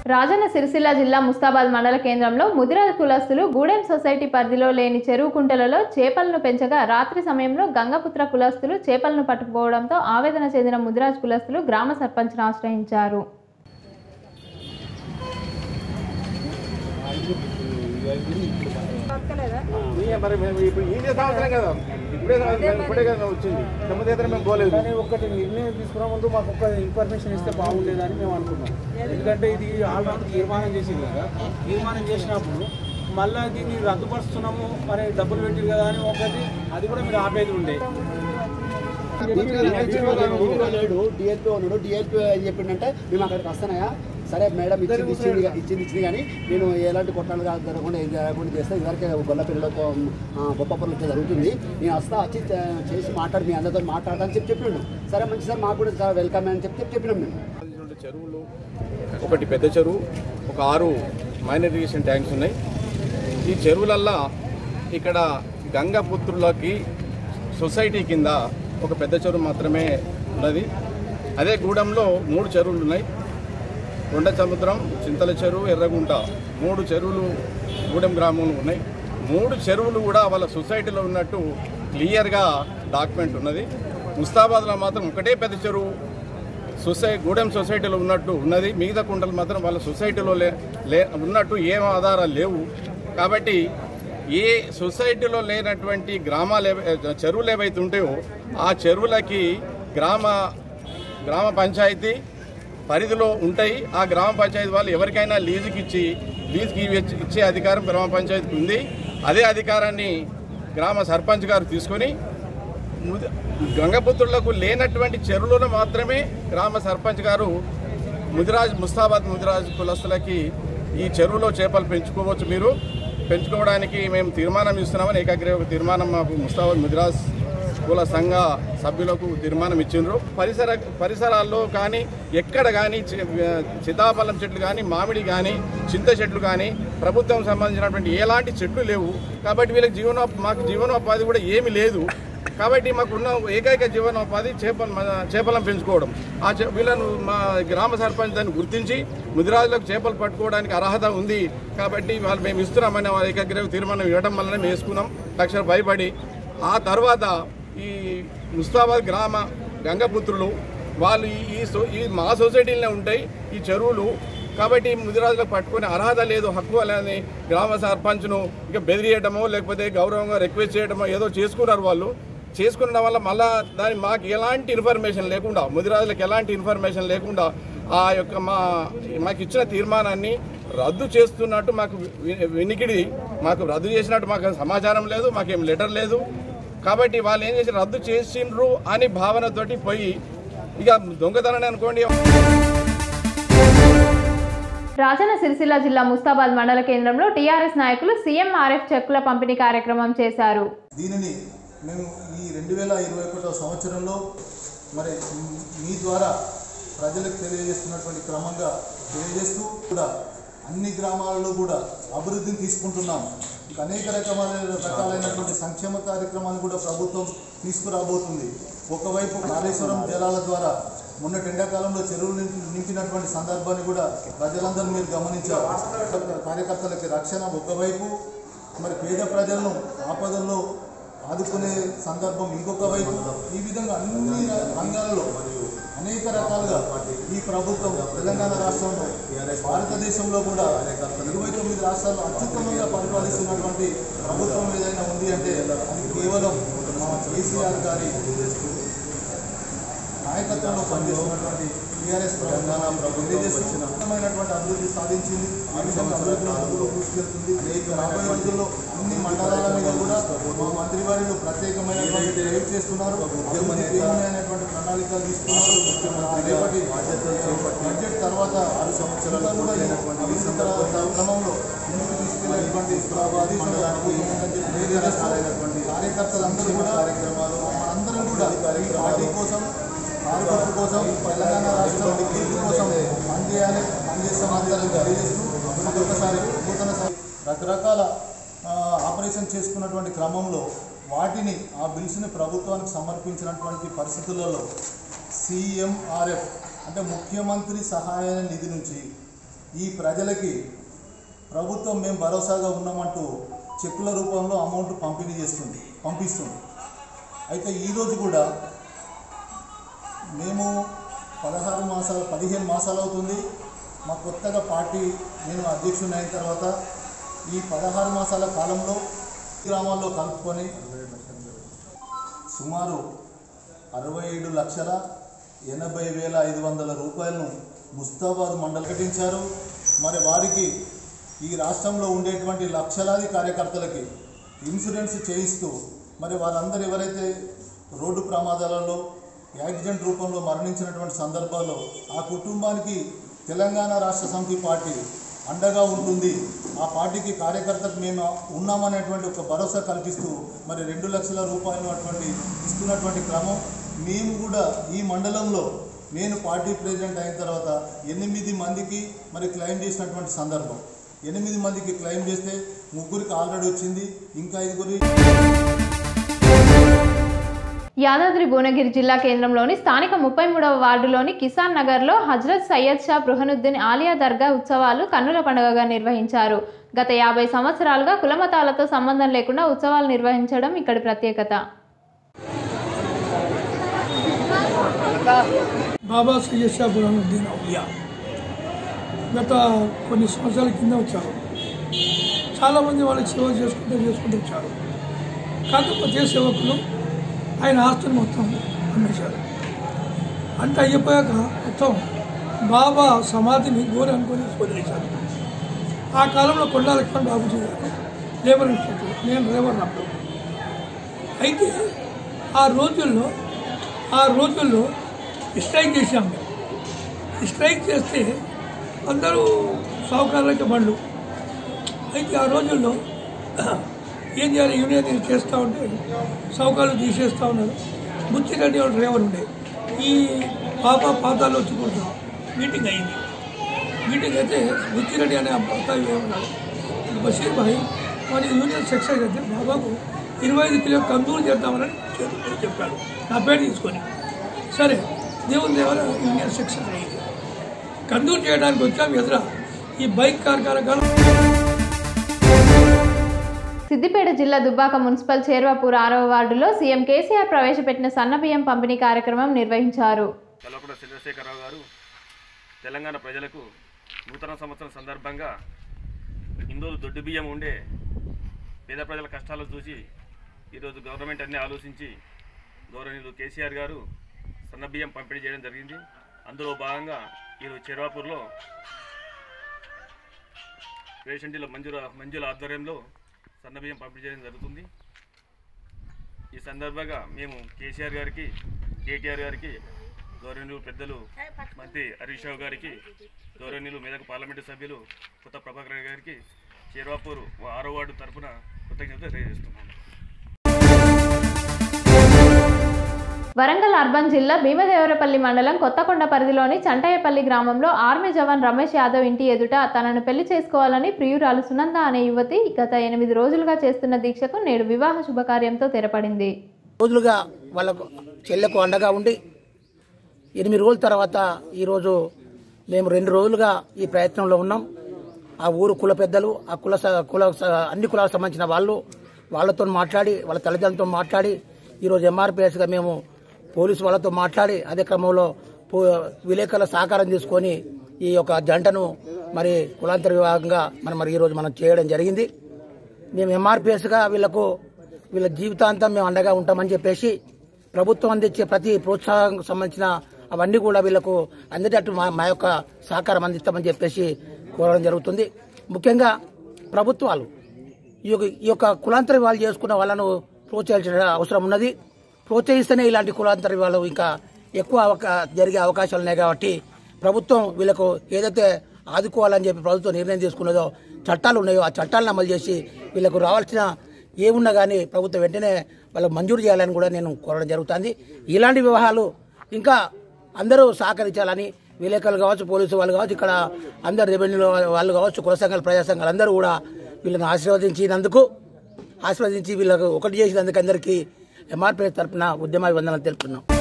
రాజన్న సిరిసిల్ల జిల్లా ముస్తాబాద్ మండల కేంద్రంలో ముదిరాజ్ కులస్తులు గూడెం సొసైటీ పరిధిలో లేని చెరువు కుంటలలో చేపలను పెంచగా రాత్రి సమయంలో గంగపుత్ర కులస్తులు చేపలను పట్టుకుపోవడంతో ఆవేదన చెందిన ముదిరాజ్ కులస్తులు గ్రామ సర్పంచ్ను ఆశ్రయించారు ఈ మరి మేము ఇప్పుడు ఈ సంవత్సరం కదా ఇప్పుడే సంవత్సరం ఇప్పుడే కదా వచ్చింది తొమ్మిది అయితే మేము పోలేదు కానీ ఒకటి నిర్ణయం తీసుకున్న ముందు మాకు ఒక ఇన్ఫర్మేషన్ ఇస్తే బాగుండేదని మేము అనుకున్నాం ఎందుకంటే ఇది ఆల్రెడీ తీర్మానం చేసింది కదా తీర్మానం చేసినప్పుడు మళ్ళీ దీన్ని రద్దుపరుస్తున్నాము మరి డబ్బులు పెట్టిరు కదా అని ఒకటి అది కూడా మీరు ఆపేది ఉండే లేడు డిఎల్పీ ఉన్నాడు డిఎల్పీ ఏం చెప్పిండంటే మేము అక్కడికి వస్తానయా సరే మేడం ఇచ్చింది ఇచ్చింది ఇచ్చింది ఇచ్చింది కానీ నేను ఎలాంటి కొట్టాలు జరగకుండా ఇది జరగకుండా చేస్తే ఇదివరకే గొల్లపిల్లలకు గొప్ప పనులు జరుగుతుంది నేను వస్తా వచ్చి చే- చేసి మాట్లాడి మీ అందరితో మాట్లాడతాను చెప్పి చెప్పిండు సరే మంచి సార్ మాకు కూడా చాలా వెల్కమ్ అని చెప్పి చెప్పినాం మేము రెండు చెరువులు ఒకటి పెద్ద చెరువు ఒక ఆరు మైనర్ ఇరిగేషన్ ట్యాంక్స్ ఉన్నాయి ఈ చెరువులల్లా ఇక్కడ గంగపుత్రులకి సొసైటీ కింద ఒక పెద్ద చెరువు మాత్రమే ఉన్నది అదే గూడెంలో మూడు చెరువులు ఉన్నాయి కొండ సముద్రం చింతల చెరువు ఎర్రగుంట మూడు చెరువులు గూడెం గ్రామంలో ఉన్నాయి మూడు చెరువులు కూడా వాళ్ళ సొసైటీలో ఉన్నట్టు క్లియర్గా డాక్యుమెంట్ ఉన్నది ముస్తాబాద్లో మాత్రం ఒకటే పెద్ద చెరువు సొసై గూడెం సొసైటీలో ఉన్నట్టు ఉన్నది మిగతా కుంటలు మాత్రం వాళ్ళ సొసైటీలో లే లే ఉన్నట్టు ఏం ఆధారాలు లేవు కాబట్టి ఏ సొసైటీలో లేనటువంటి గ్రామాలు ఏవై- చెరువులు ఏవైతే ఉంటాయో ఆ చెరువులకి గ్రామ గ్రామ పంచాయతీ పరిధిలో ఉంటాయి ఆ గ్రామ పంచాయతీ వాళ్ళు ఎవరికైనా లీజుకి ఇచ్చి లీజుకి ఇవ్వ- ఇచ్చే అధికారం గ్రామ పంచాయతీకి ఉంది అదే అధికారాన్ని గ్రామ సర్పంచ్ గారు తీసుకొని ముద- గంగపుత్రులకు లేనటువంటి చెరువులను మాత్రమే గ్రామ సర్పంచ్ గారు ముదిరాజ్ ముస్తాబాద్ ముదిరాజ్ కులస్తులకి ఈ చెరువులో చేపలు పెంచుకోవచ్చు మీరు పెంచుకోవడానికి మేము తీర్మానం ఇస్తున్నామని ఏకాగ్రీవ ఒక తీర్మానం మాకు ముస్తాబాద్ ముదిరాజ్ కుల సంఘ సభ్యులకు తీర్మానం ఇచ్చిండ్రు పరిసర పరిసరాల్లో కానీ ఎక్కడ కానీ చి- సీతాఫలం చెట్లు కానీ మామిడి కానీ చింత చెట్లు కానీ ప్రభుత్వం సంబంధించినటువంటి ఎలాంటి చెట్లు లేవు కాబట్టి వీళ్ళకి జీవనో మాకు జీవనోపాధి కూడా ఏమీ లేదు కాబట్టి మాకున్న ఏకైక జీవనోపాధి చేపలు మన- చేపలను పెంచుకోవడం ఆ చే- వీళ్ళను మా గ్రామ సర్పంచ్ దాన్ని గుర్తించి ముదిరాజులకు చేపలు పట్టుకోవడానికి అర్హత ఉంది కాబట్టి వాళ్ళు మేము ఇస్తున్నామని వాళ్ళ ఏకగ్రీవ తీర్మానం ఇవ్వడం వల్లనే మేము వేసుకున్నాం లక్ష భయపడి ఆ తర్వాత ఈ ముస్తాబాద్ గ్రామ గంగపుత్రులు వాళ్ళు ఈ- ఈ సో- ఈ మా సొసైటీలోనే ఉంటాయి ఈ చెరువులు కాబట్టి ముదిరాజులకు పట్టుకునే అర్హత లేదు హక్కు అని గ్రామ సర్పంచ్ను ఇక బెదిరియటమో లేకపోతే గౌరవంగా రిక్వెస్ట్ చేయడమో ఏదో చేసుకున్నారు వాళ్ళు చేసుకున్న వల్ల మళ్ళా దాని మాకు ఎలాంటి ఇన్ఫర్మేషన్ లేకుండా ముదిరాజులకు ఎలాంటి ఇన్ఫర్మేషన్ లేకుండా ఆ యొక్క మా మాకు ఇచ్చిన తీర్మానాన్ని రద్దు చేస్తున్నట్టు మాకు వి- వినికిడి మాకు రద్దు చేసినట్టు మాకు సమాచారం లేదు మాకేం లెటర్ లేదు కాబట్టి వాళ్ళు ఏం చేసి రద్దు చేసిండ్రు అని భావనతోటి పోయి ఇక దొంగతనాన్ని అనుకోండి రాజన్న సిరిసిల్ల జిల్లా ముస్తాబాద్ మండల కేంద్రంలో టీఆర్ఎస్ నాయకులు సీఎంఆర్ఎఫ్ చెక్కుల పంపిణీ కార్యక్రమం చేశారు దీనిని మేము ఈ రెండు వేల ఇరవై ఒకటో సంవత్సరంలో మరి మీ ద్వారా ప్రజలకు తెలియజేస్తున్నటువంటి క్రమంగా తెలియజేస్తూ కూడా అన్ని గ్రామాలలో కూడా అభివృద్ధిని తీసుకుంటున్నాం ఇంకా అనేక రకమైన రకాలైనటువంటి సంక్షేమ కార్యక్రమాలు కూడా ప్రభుత్వం తీసుకురాబోతుంది ఒకవైపు కాళేశ్వరం జలాల ద్వారా మొన్నటి ఎండాకాలంలో చెరువులు నింపి- నింపినటువంటి సందర్భాన్ని కూడా ప్రజలందరూ మీరు గమనించారు కార్యకర్తలకి రక్షణ ఒకవైపు మరి పేద ప్రజలను ఆపదల్లో ఆదుకునే సందర్భం ఇంకొక వైపు ఈ విధంగా అన్ని రంగాలలో అనేక రకాలుగా ఈ ప్రభుత్వం తెలంగాణ రాష్ట్రంలో భారతదేశంలో కూడా ఇరవై తొమ్మిది రాష్ట్రాల్లో అత్యుత్తమంగా పరిపాలిస్తున్నటువంటి ప్రభుత్వం ఏదైనా ఉంది అంటే అది కేవలం మా కేసీఆర్ గారి నాయకత్వంలో పనిచేస్తున్నటువంటి టీఆర్ఎస్ తెలంగాణ ప్రభుత్వం తెలియజేస్తున్నటువంటి అభివృద్ధి సాధించింది ఆ విధంగా అభివృద్ధిలో ముందుకు తీసుకెళ్తుంది రాబోయే రోజుల్లో అన్ని మండలాల మీద కూడా మా మంత్రి వారిలో ప్రత్యేకమైనటువంటి రైడ్ చేస్తున్నారు అభివృద్ధికి ఏమైనటువంటి ప్రణాళికలు తీసుకున్నారు ఆ రేపటి బడ్జెట్ తర్వాత ఆరు సంవత్సరాలు కూడా ఈ అభివృద్ధి తర్వాత క్రమంలో ముందుకు తీసుకెళ్లేటువంటి ఆదేశాలు వేరే రకాలైనటువంటి కార్యకర్తలందరూ కూడా కార్యక్రమాలు మనందరం కూడా ఈ పార్టీ కోసం కార్యకర్త కోసం తెలంగాణ రాష్ట్రం అభివృద్ధి కోసం పనిచేయాలి పనిచేస్తామని తెలియజేస్తూ మరొకసారి నూతన స- రకరకాల ఆ, ఆపరేషన్ చేసుకున్నటువంటి క్రమంలో వాటిని ఆ బిల్స్ని ప్రభుత్వానికి సమర్పించినటువంటి పరిస్థితులలో సిఎంఆర్ఎఫ్ అంటే ముఖ్యమంత్రి సహాయ నిధి నుంచి ఈ ప్రజలకి ప్రభుత్వం మేము భరోసాగా ఉన్నామంటూ చెక్కుల రూపంలో అమౌంట్ పంపిణీ చేస్తుంది పంపిస్తుంది అయితే ఈరోజు కూడా మేము పదహారు మాసాలు పదిహేను మాసాలు అవుతుంది మా కొత్తగా పార్టీ నేను అధ్యక్షుని అయిన తర్వాత ఈ పదహారు మాసాల కాలంలో గ్రామాల్లో కలుపుకొని సుమారు అరవై ఏడు లక్షల ఎనభై వేల ఐదు వందల రూపాయలను ముస్తాబాద్ మండలి ప్రకటించారు మరి వారికి ఈ రాష్ట్రంలో ఉండేటువంటి లక్షలాది కార్యకర్తలకి ఇన్సూరెన్స్ చేయిస్తూ మరి వారందరూ ఎవరైతే రోడ్డు ప్రమాదాలలో యాక్సిడెంట్ రూపంలో మరణించినటువంటి సందర్భాల్లో ఆ కుటుంబానికి తెలంగాణ రాష్ట్ర సమితి పార్టీ అండగా ఉంటుంది ఆ పార్టీకి కార్యకర్తకు మేము ఉన్నామనేటువంటి ఒక భరోసా కల్పిస్తూ మరి రెండు లక్షల రూపాయలు అటువంటి ఇస్తున్నటువంటి క్రమం మేము కూడా ఈ మండలంలో నేను పార్టీ ప్రెసిడెంట్ అయిన తర్వాత ఎనిమిది మందికి మరి క్లెయిమ్ చేసినటువంటి సందర్భం ఎనిమిది మందికి క్లెయిమ్ చేస్తే ముగ్గురికి ఆల్రెడీ వచ్చింది ఇంకా ఐదుగురి యాదాద్రి భువనగిరి జిల్లా కేంద్రంలోని స్థానిక ముప్పై మూడవ వార్డులోని కిసాన్ నగర్లో హజ్రత్ సయ్యద్ షా బృహనుద్దీన్ ఆలియా దర్గా ఉత్సవాలు కన్నుల పండుగగా నిర్వహించారు గత యాభై సంవత్సరాలుగా కులమతాలతో సంబంధం లేకుండా ఉత్సవాలు నిర్వహించడం ఇక్కడి ప్రత్యేకత బాబా సయ్యద్ షా బురానుద్దీన్ ఔలియా గత కొన్ని సంవత్సరాల కింద వచ్చారు చాలామంది వాళ్ళకి సేవ చేసుకుంటూ చేసుకుంటూ వచ్చారు కాకపోతే సేవకులు ఆయన ఆస్తిని మొత్తం అమ్మేశారు అంత అయిపోయాక మొత్తం బాబా సమాధిని గోరి అనుకొని వదిలేశారు ఆ కాలంలో కొండాల ఖాన్ బాబుజీ గారు లేబర్ ఇన్స్టిట్యూట్ నేను డ్రైవర్ అప్పుడు అయితే ఆ రోజుల్లో ఆ రోజుల్లో స్ట్రైక్ చేశాం మేము స్ట్రైక్ చేస్తే అందరూ సావుకారులకి బండ్లు అయితే ఆ రోజుల్లో ఏం చేయాలి యూనియన్ చేస్తూ ఉంటే సౌకర్యాలు తీసేస్తూ ఉన్నారు బుచ్చిరెడ్డి ఒక డ్రైవర్ ఉండే ఈ పాప పాతాల్లో వచ్చి కూర్చున్నాం మీటింగ్ అయింది మీటింగ్ అయితే బుచ్చిరెడ్డి అనే అబ్బాయి ఏమన్నాడు బషీర్ భాయ్ మరి యూనియన్ సెక్షన్ అయితే బాబాకు ఇరవై ఐదు కిలో కందూరు చేద్దామని చెప్పి- చెప్పాడు నా పేరు తీసుకొని సరే దేవుని దేవర యూనియన్ సెక్షన్ అయింది కందూరు చేయడానికి వచ్చాం ఎదుర ఈ బైక్ కార్ఖాన సిద్దిపేట జిల్లా దుబ్బాక మున్సిపల్ చేర్వాపూర్ ఆరవ వార్డులో సీఎం కేసీఆర్ ప్రవేశపెట్టిన సన్నబియ్యం పంపిణీ కార్యక్రమం నిర్వహించారు కల్వకుంట్ల చంద్రశేఖరరావు గారు తెలంగాణ ప్రజలకు నూతన సంవత్సరం సందర్భంగా హిందువులు దొడ్డు బియ్యం ఉండే పేద ప్రజల కష్టాలు చూసి ఈరోజు గవర్నమెంట్ అన్ని ఆలోచించి గౌరవనీయులు కేసీఆర్ గారు సన్న బియ్యం పంపిణీ చేయడం జరిగింది అందులో భాగంగా ఈరోజు చెర్వాపూర్లో రేషంటీలో మంజుల మంజుల ఆధ్వర్యంలో సన్న బియ్యం పంపిణీ చేయడం జరుగుతుంది ఈ సందర్భంగా మేము కేసీఆర్ గారికి కేటీఆర్ గారికి గౌరవనీయులు పెద్దలు మంత్రి హరీష్ రావు గారికి గౌరవనీయులు మెదక్ పార్లమెంటు సభ్యులు కొత్త ప్రభాకర్ గారికి చేర్వాపూర్ ఆరో వార్డు తరఫున కృతజ్ఞతలు తెలియజేస్తున్నాను వరంగల్ అర్బన్ జిల్లా భీమదేవరపల్లి మండలం కొత్తకొండ పరిధిలోని చంటయ్యపల్లి గ్రామంలో ఆర్మీ జవాన్ రమేష్ యాదవ్ ఇంటి ఎదుట తనను పెళ్లి చేసుకోవాలని ప్రియురాలు సునంద అనే యువతి గత ఎనిమిది రోజులుగా చేస్తున్న దీక్షకు నేడు వివాహ శుభకార్యంతో తెరపడింది రోజులుగా వాళ్ళకు చెల్లెకు అండగా ఉండి ఎనిమిది రోజుల తర్వాత ఈరోజు మేము రెండు రోజులుగా ఈ ప్రయత్నంలో ఉన్నాం ఆ ఊరు కుల పెద్దలు ఆ కుల స- కుల స- అన్ని కులాలకు సంబంధించిన వాళ్ళు వాళ్ళతో మాట్లాడి వాళ్ళ తల్లిదండ్రులతో మాట్లాడి ఈరోజు ఎంఆర్పిఎస్గా మేము పోలీసు వాళ్ళతో మాట్లాడి అదే క్రమంలో పో- విలేకరుల సహకారం తీసుకొని ఈ యొక్క జంటను మరి కులాంతర విభాగంగా మనం మరి ఈరోజు మనం చేయడం జరిగింది మేము ఎంఆర్పిఎస్గా వీళ్ళకు వీళ్ళ జీవితాంతం మేము అండగా ఉంటామని చెప్పేసి ప్రభుత్వం అందించే ప్రతి ప్రోత్సాహం సంబంధించిన అవన్నీ కూడా వీళ్ళకు అందేటట్టు మా మా యొక్క సహకారం అందిస్తామని చెప్పేసి కోరడం జరుగుతుంది ముఖ్యంగా ప్రభుత్వాలు ఈ యొక్క ఈ యొక్క కులాంతర వాళ్ళు చేసుకున్న వాళ్ళను ప్రోత్సహించడం అవసరం ఉన్నది ప్రోత్సహిస్తేనే ఇలాంటి కులాంతర వాళ్ళు ఇంకా ఎక్కువ అవకా జరిగే అవకాశాలు ఉన్నాయి కాబట్టి ప్రభుత్వం వీళ్ళకు ఏదైతే ఆదుకోవాలని చెప్పి ప్రభుత్వం నిర్ణయం తీసుకున్నదో చట్టాలు ఉన్నాయో ఆ చట్టాలను అమలు చేసి వీళ్ళకు రావాల్సిన ఏమున్నా కానీ ప్రభుత్వం వెంటనే వాళ్ళకు మంజూరు చేయాలని కూడా నేను కోరడం జరుగుతుంది ఇలాంటి వివాహాలు ఇంకా అందరూ సహకరించాలని విలేకరులు కావచ్చు పోలీసు వాళ్ళు కావచ్చు ఇక్కడ అందరు రెవెన్యూ వాళ్ళు కావచ్చు కుల సంఘాలు ప్రజా సంఘాలు అందరూ కూడా వీళ్ళని ఆశీర్వదించినందుకు ఆశీర్వదించి వీళ్ళకు ఒకటి చేసినందుకు అందరికీ ఎంఆర్పీ తరఫున ఉద్యమ వందనాలు తెలుపుతున్నాం